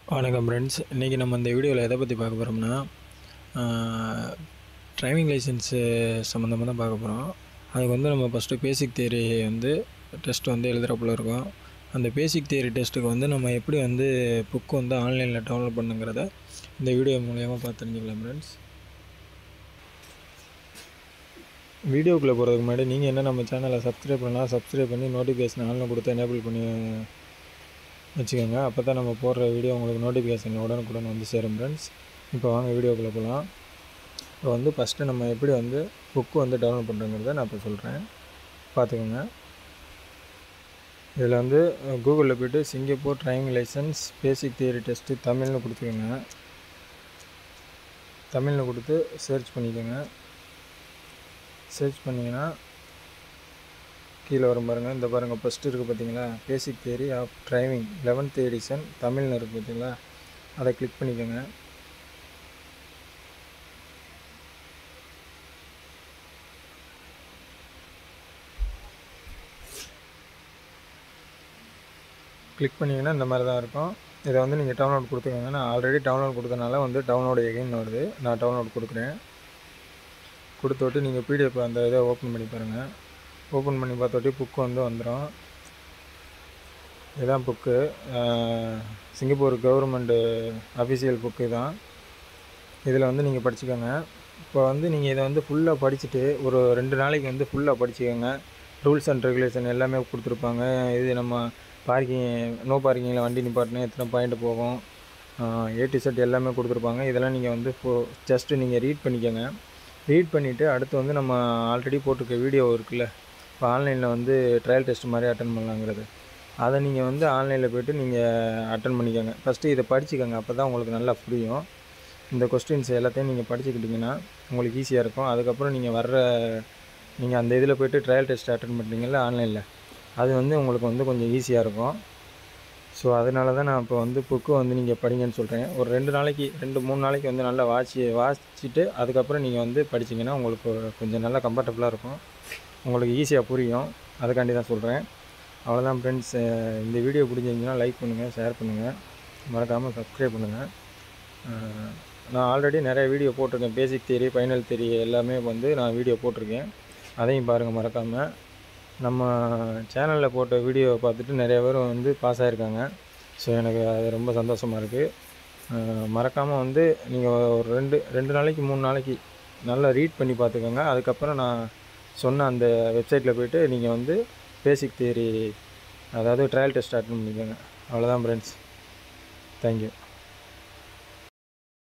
வணக்கம் ஃப்ரெண்ட்ஸ் இன்றைக்கி நம்ம இந்த வீடியோவில் எதை பற்றி பார்க்க போகிறோம்னா டிரைவிங் லைசன்ஸு சம்மந்தமாக தான் பார்க்க போகிறோம் அதுக்கு வந்து நம்ம ஃபஸ்ட்டு பேசிக் தியரி வந்து டெஸ்ட் வந்து எழுதுகிறப்புல இருக்கும் அந்த பேசிக் தியரி டெஸ்ட்டுக்கு வந்து நம்ம எப்படி வந்து புக்கு வந்து ஆன்லைனில் டவுன்லோட் பண்ணுங்கிறத இந்த வீடியோ மூலயமா பார்த்து தெரிஞ்சுக்கலாம் ஃப்ரெண்ட்ஸ் வீடியோக்குள்ளே போகிறதுக்கு முன்னாடி நீங்கள் என்ன நம்ம சேனலை சப்ஸ்கிரைப் பண்ணலாம் சப்ஸ்கிரைப் பண்ணி நோட்டிஃபிகேஷன் ஆன்லைன் கொடுத்து எனேபிள் பண்ணி வச்சுக்கோங்க அப்போ தான் நம்ம போடுற வீடியோ உங்களுக்கு நோட்டிஃபிகேஷன் உடனுக்குடன் வந்து சேரும் ஃப்ரெண்ட்ஸ் இப்போ வாங்க வீடியோக்குள்ளே போகலாம் இப்போ வந்து ஃபஸ்ட்டு நம்ம எப்படி வந்து புக்கு வந்து டவுன்லோட் பண்ணுறங்கிறத நான் இப்போ சொல்கிறேன் பார்த்துக்கோங்க இதில் வந்து கூகுளில் போய்ட்டு Singapore driving licence basic theory test தமிழ்னு கொடுத்துக்கோங்க தமிழில் கொடுத்து சர்ச் பண்ணிக்கோங்க சர்ச் பண்ணிங்கன்னா கீழே வரும் பாருங்கள் இந்த பாருங்கள் ஃபஸ்ட்டு இருக்குது பார்த்தீங்களா basic theory of driving eleventh edition தமிழ்னு இருக்குது பார்த்தீங்களா அதை கிளிக் பண்ணிக்கோங்க கிளிக் பண்ணிங்கன்னா இந்த மாதிரி தான் இருக்கும் இதை வந்து நீங்கள் டவுன்லோட் கொடுத்துக்கோங்க நான் ஆல்ரெடி டவுன்லோட் கொடுத்தனால வந்து டவுன்லோடு எகைன் வருது நான் டவுன்லோட் கொடுக்குறேன் கொடுத்துட்டு நீங்கள் பிடிஎஃப் அந்த இதை ஓப்பன் பண்ணி பாருங்கள் ஓப்பன் பண்ணி பார்த்தோட்டி புக்கு வந்து வந்துடும் இதுதான் book Singapore government official book தான் இதில் வந்து நீங்கள் படிச்சுக்கோங்க இப்போ வந்து நீங்கள் இதை வந்து ஃபுல்லாக படிச்சுட்டு ஒரு ரெண்டு நாளைக்கு வந்து ஃபுல்லாக படிச்சுக்கோங்க ரூல்ஸ் அண்ட் ரெகுலேஷன் எல்லாமே கொடுத்துருப்பாங்க இது நம்ம பார்க்கிங் நோ பார்க்கிங்கில் வண்டி நிப்பாட்டினா எத்தனை பாயிண்ட் போகும் ஏ டி செட் எல்லாமே கொடுத்துருப்பாங்க இதெல்லாம் நீங்கள் வந்து இப்போ ஜஸ்ட்டு நீங்கள் ரீட் பண்ணிக்கோங்க ரீட் பண்ணிவிட்டு அடுத்து வந்து நம்ம ஆல்ரெடி போட்டிருக்க வீடியோ இருக்குல்ல இப்போ ஆன்லைனில் வந்து ட்ரையல் டெஸ்ட் மாதிரி அட்டன் பண்ணலாங்கிறது அதை நீங்கள் வந்து ஆன்லைனில் போய்ட்டு நீங்கள் அட்டன் பண்ணிக்கோங்க ஃபஸ்ட்டு இதை படிச்சுக்கோங்க அப்போ தான் உங்களுக்கு நல்லா புரியும் இந்த கொஸ்டின்ஸ் எல்லாத்தையும் நீங்கள் படிச்சுக்கிட்டிங்கன்னா உங்களுக்கு ஈஸியாக இருக்கும் அதுக்கப்புறம் நீங்கள் வர்ற நீங்கள் அந்த இதில் போய்ட்டு ட்ரையல் டெஸ்ட் அட்டன் பண்ணுறீங்கல்ல ஆன்லைனில் அது வந்து உங்களுக்கு வந்து கொஞ்சம் ஈஸியாக இருக்கும் ஸோ அதனால தான் நான் இப்போ வந்து புக்கு வந்து நீங்கள் படிங்கன்னு சொல்கிறேன் ஒரு ரெண்டு நாளைக்கு ரெண்டு மூணு நாளைக்கு வந்து நல்லா வாசி வாசிச்சுட்டு அதுக்கப்புறம் நீங்கள் வந்து படிச்சிங்கன்னா உங்களுக்கு கொஞ்சம் நல்லா கம்ஃபர்டபுளாக இருக்கும் உங்களுக்கு ஈஸியாக புரியும் அதுக்காண்டி தான் சொல்கிறேன் அவ்வளோதான் ஃப்ரெண்ட்ஸ் இந்த வீடியோ பிடிச்சிருந்துச்சுன்னா லைக் பண்ணுங்கள் ஷேர் பண்ணுங்கள் மறக்காமல் சப்ஸ்கிரைப் பண்ணுங்கள் நான் ஆல்ரெடி நிறைய வீடியோ போட்டிருக்கேன் பேசிக் தேரி ஃபைனல் தேரி எல்லாமே வந்து நான் வீடியோ போட்டிருக்கேன் அதையும் பாருங்கள் மறக்காமல் நம்ம சேனலில் போட்ட வீடியோ பார்த்துட்டு நிறைய பேர் வந்து பாஸ் ஆகிருக்காங்க ஸோ எனக்கு அது ரொம்ப சந்தோஷமாக இருக்குது மறக்காமல் வந்து நீங்கள் ஒரு ரெண்டு ரெண்டு நாளைக்கு மூணு நாளைக்கு நல்லா ரீட் பண்ணி பார்த்துக்கோங்க அதுக்கப்புறம் நான் சொன்ன அந்த வெப்சைட்டில் போய்ட்டு நீங்கள் வந்து பேசிக் தியரி அதாவது ட்ரையல் டெஸ்ட் அட்டன் பண்ணிக்கோங்க அவ்வளோதான் ஃப்ரெண்ட்ஸ் தேங்க்யூ